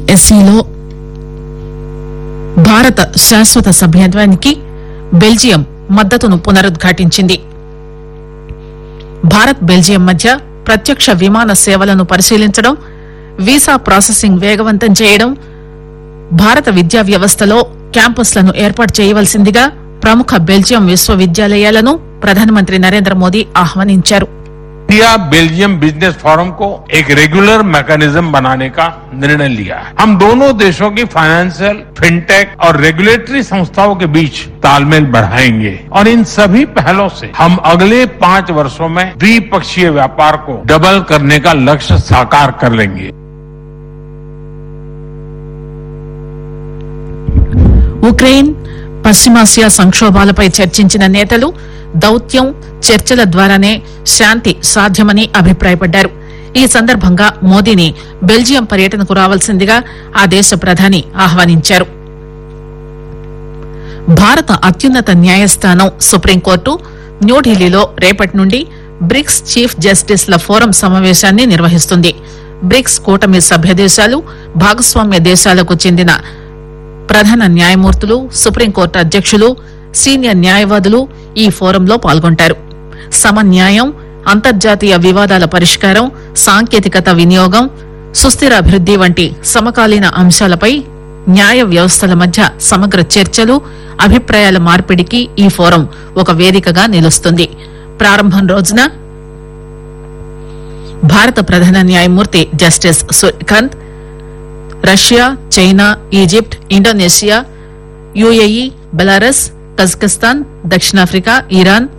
ఎస్సీలో భారత శాశ్వత సభ్యత్వానికి బెల్జియం మద్దతును పునరుద్ఘాటించింది భారత్ బెల్జియం మధ్య ప్రత్యక్ష విమాన సేవలను పరిశీలించడం వీసా ప్రాసెసింగ్ వేగవంతం చేయడం భారత విద్యా వ్యవస్థలో క్యాంపస్లను ఏర్పాటు చేయవలసిందిగా ప్రముఖ బెల్జియం విశ్వవిద్యాలయాలను ప్రధానమంత్రి నరేంద్ర మోదీ ఆహ్వానించారు इंडिया बेल्जियम बिजनेस फोरम को एक रेगुलर मैकेनिज्म बनाने का निर्णय लिया है हम दोनों देशों की फाइनेंशियल फिनटेक और रेगुलेटरी संस्थाओं के बीच तालमेल बढ़ाएंगे और इन सभी पहलों से हम अगले पांच वर्षों में द्विपक्षीय व्यापार को डबल करने का लक्ष्य साकार कर लेंगे ఉక్రెయిన్ పశ్చిమాసియా సంక్షోభాలపై చర్చించిన నేతలు దౌత్యం చర్చల ద్వారానే శాంతి సాధ్యమని అభిప్రాయపడ్డారు ఈ సందర్భంగా మోదీని బెల్జియం పర్యటనకు రావాల్సిందిగా ఆ దేశ ప్రధాని ఆహ్వానించారు భారత అత్యున్నత న్యాయస్థానం సుప్రీంకోర్టు న్యూఢిల్లీలో రేపటి నుండి బ్రిక్స్ చీఫ్ జస్టిస్ల ఫోరం సమావేశాన్ని నిర్వహిస్తుంది బ్రిక్స్ కూటమి సభ్య దేశాలు భాగస్వామ్య దేశాలకు చెందిన ప్రధాన న్యాయమూర్తులు సుప్రీంకోర్టు అధ్యక్షులు సీనియర్ న్యాయవాదులు ఈ ఫోరంలో పాల్గొంటారు సమన్యాయం అంతర్జాతీయ వివాదాల పరిష్కారం సాంకేతికత వినియోగం సుస్థిర అభివృద్ది వంటి సమకాలీన అంశాలపై న్యాయ వ్యవస్థల మధ్య సమగ్ర చర్చలు అభిప్రాయాల మార్పిడికి ఈ ఫోరం ఒక వేదికగా నిలుస్తుంది ప్రారంభం రోజున భారత ప్రధాన న్యాయమూర్తి justice Suryakant Russia China Egypt Indonesia UAE Belarus Kazakhstan దక్షిణాఫ్రికా ఇరాన్